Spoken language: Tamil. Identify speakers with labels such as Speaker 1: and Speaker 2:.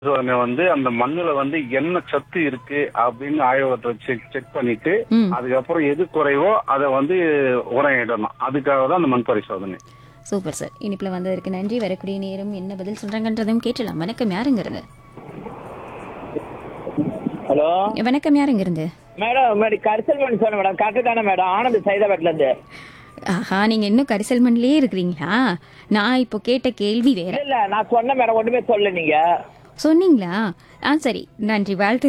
Speaker 1: சோதனை வந்து அந்த மண்ணுல வந்து என்ன சத்து இருக்கு அப்படின்னு ஆய்வகத்தை செக் செக் பண்ணிட்டு
Speaker 2: ம்.
Speaker 1: அதுக்கப்புறம் எது குறைவோ அதை வந்து உரம் இடணும் அதுக்காக தான் அந்த மண் பரிசோதனை
Speaker 2: சூப்பர் சார் இனிப்புல வந்ததற்கு நன்றி வரக்கூடிய நேரம் என்ன பதில் சொல்றாங்கன்றதும் கேட்டலாம் வணக்கம் யாருங்கிறது
Speaker 3: ஹலோ
Speaker 2: வணக்கம் யாருங்கிறது
Speaker 3: மேடம் மேடம் கரிசல் மணி சொன்னேன் மேடம் கரெக்டு தானே மேடம் ஆனந்த் சைதாபேட்ல இருந்து
Speaker 2: ஆஹா நீங்க இன்னும் கரிசல் மண்ணிலே இருக்கிறீங்களா நான் இப்போ கேட்ட கேள்வி வேற
Speaker 3: இல்ல இல்ல நான் சொன்னேன் மேடம் ஒண்ணுமே சொல்ல நீங்க
Speaker 2: சொன்னீங்களா ஆ சரி நன்றி வாழ்த்து